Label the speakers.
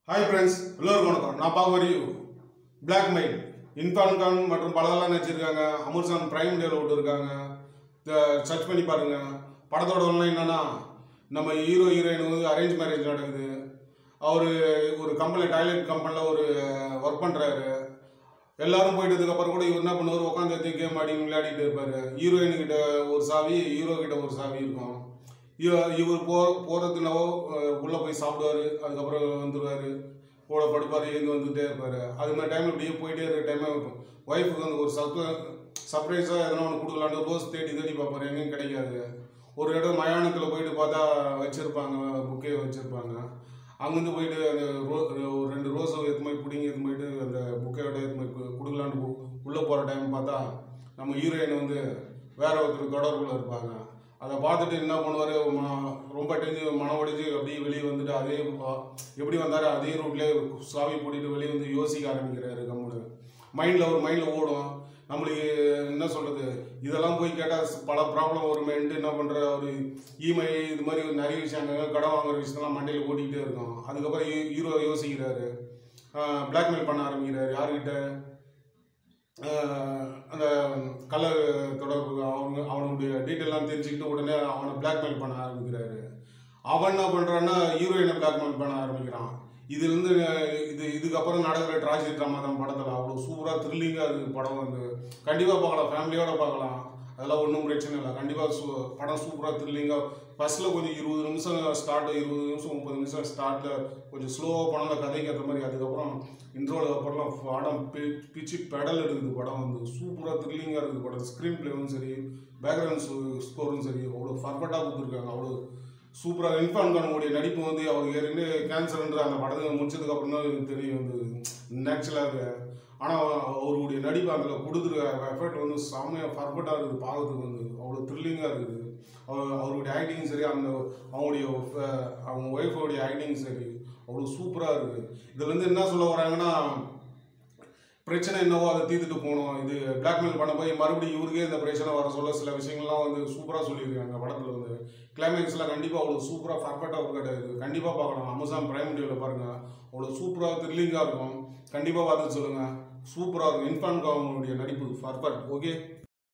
Speaker 1: hi friends எல்லோருக்கும் வணக்கம் நான் பார்க்க வரி பிளாக் மைல் இன்ஃபான் கான் மற்றும் பலதெல்லாம் நடிச்சிருக்காங்க அமர்சான் பிரைம் டேல விட்டுருக்காங்க சர்ச் பண்ணி பாருங்க படத்தோட ஒன்றும் என்னன்னா நம்ம ஹீரோ ஹீரோயின் வந்து அரேஞ்ச் மேரேஜ் நடக்குது அவர் ஒரு கம்பெனி டாய்லெட் கம்பெனியில் ஒரு ஒர்க் பண்ணுறாரு எல்லாரும் போயிட்டதுக்கு அப்புறம் கூட இவர் என்ன பண்ணுவார் உட்காந்து கேம் ஆடி விளையாடிட்டு இருப்பாரு ஹீரோயின் கிட்ட ஒரு சாவி ஹீரோ கிட்ட ஒரு சாவி இருக்கும் இவ- இவர் போ போகிறதுனாவோ உள்ளே போய் சாப்பிடுவாரு அதுக்கப்புறம் வந்துடுவார் கூட படுப்பார் எழுந்து வந்துகிட்டே இருப்பார் அது மாதிரி டைம் இப்படியே போயிட்டே இருக்க டைம் ஒய்ஃபுக்கு வந்து ஒரு சர்ப்ர சர்ப்ரைஸாக எதனா ஒன்று கொடுக்கலான்னு ரோஸ் தேடி தேடி பார்ப்பாரு எங்கேயும் கிடைக்காது ஒரு இடம் மயானத்தில் போயிட்டு பார்த்தா வச்சுருப்பாங்க புக்கே வச்சுருப்பாங்க அங்கேருந்து போயிட்டு அந்த ரோ ஒரு ரெண்டு ரோஸை எடுத்து போய் பிடிங்கி எடுத்து போயிட்டு அந்த புக்கையோட எடுத்து போய் கு- கொடுக்கலான்னு போ- உள்ளே போகிற டைம் பார்த்தா நம்ம ஹீரோயின் வந்து வேற ஒருத்தர் தொடர்புல இருப்பாங்க அதை பார்த்துட்டு என்ன பண்ணுவார் ரொம்ப டெஞ்சு மனம் உடைஞ்சு அப்படியே வெளியே வந்துட்டு அதே பா- எப்படி வந்தார் அதே ரூட்லேயே சாவி போட்டுட்டு வெளியே வந்து யோசிக்க ஆரம்பிக்கிறாரு கம்முனு மைண்டில் ஒரு மைண்டில் ஓடும் நம்மளுக்கு என்ன சொல்கிறது இதெல்லாம் போய் கேட்டால் பல ப்ராப்ளம் வருமேன்ட்டு என்ன பண்ணுற ஒரு இஎம்ஐ இது மாதிரி ஒரு நிறைய விஷயங்க கடன் வாங்குற விஷயத்தெல்லாம் மண்டையில் ஓடிக்கிட்டே இருக்கும் அதுக்கப்புறம் ஹீ- ஹீரோ யோசிக்கிறாரு பிளாக்மெயில் பண்ண ஆரம்பிக்கிறாரு யாருக்கிட்ட ஆஹ் அந்த கலர் தொடர்பு அவங்க அவனுடைய டீட்டெயிலாம் தெரிஞ்சுக்கிட்டு உடனே அவனை பிளாக்மெயில் பண்ண ஆரம்பிக்கிறாரு அவன் என்ன பண்ணுறான்னா ஹீரோயினை பிளாக்மெயில் பண்ண ஆரம்பிக்கிறான் இதுலேருந்து இது இதுக்கப்புறம் நடக்கிற ட்ராஜடி ட்ராமா தான் படத்தில் அவ்வளோ சூப்பராக த்ரில்லிங்காக இருக்குது படம் வந்து கண்டிப்பாக பார்க்கலாம் ஃபேமிலியோட பார்க்கலாம் அதெல்லாம் ஒன்றும் பிரச்சனை இல்லை கண்டிப்பாக சூ படம் சூப்பராக த்ரில்லிங்காக ஃபஸ்ட்டில் கொஞ்சம் இருபது நிமிஷம் ஸ்டார்ட் இருபது நிமிஷம் முப்பது நிமிஷம் ஸ்டார்ட்டில் கொஞ்சம் ஸ்லோவாக படம் கதைக்கு ஏற்ற மாதிரி அதுக்கப்புறம் இன்ட்ரோலுக்கு அப்புறம்லாம் படம் பி- பிச்சு பெடல் எடுக்குது படம் வந்து சூப்பராக த்ரில்லிங்காக இருக்குது படம் ஸ்க்ரீன் பிளேவும் சரி பேக்ரவுண்ட் ஸ்கோரும் சரி அவ்வளோ பர்ஃபெக்டாக கொடுத்துருக்காங்க அவ்வளோ சூப்பராக இன்ஃபார்ம் பண்ணக்கூடிய நடிப்பு வந்து அவர் ஏற்கனவே கேன்சர்ன்ற அந்த படத்தை முடிச்சதுக்கு அப்புறம் தான் எனக்கு தெரியும் வந்து நேச்சுரலாக ஆனால் அவருடைய நடிப்பு அதில் கொடுத்துருக்க எஃபர்ட் வந்து செம்மையாக பர்ஃபெக்டாக இருக்குது பார்க்கறதுக்கு வந்து அவ்வளோ த்ரில்லிங்காக இருக்குது அவர் அவருடைய ஆக்டிங் சரி அந்த அவங்களுடைய ஃப- அவங்க ஒய்ஃபோடைய ஆக்டிங் சரி அவ்வளோ சூப்பராக இருக்குது இதில் வந்து என்ன சொல்ல வராங்கன்னா பிரச்சனை என்னவோ அதை தீர்த்துட்டு போகணும் இது பிளாக்மெயில் பண்ண போய் மறுபடியும் இவருக்கே இந்த பிரச்சனை வர சொல்ல சில விஷயங்கள்லாம் வந்து சூப்பராக சொல்லியிருக்காங்க படத்தில் வந்து கிளைமேக்ஸ்லாம் கண்டிப்பாக அவ்வளோ சூப்பராக பர்ஃபெக்டாக ஒர்க் கிடையாது கண்டிப்பாக பார்க்கலாம் அமேசான் பிரைம் வீடியோவில் பாருங்கள் அவ்வளோ சூப்பராக த்ரில்லிங்காக இருக்கும் கண்டிப்பாக பார்த்துட்டு சொல்லுங்கள் சூப்பராக இருக்கும் இன்ஃபான் கவர்மெண்டுடைய நடிப்பு பர்ஃபெக்ட் ஓகே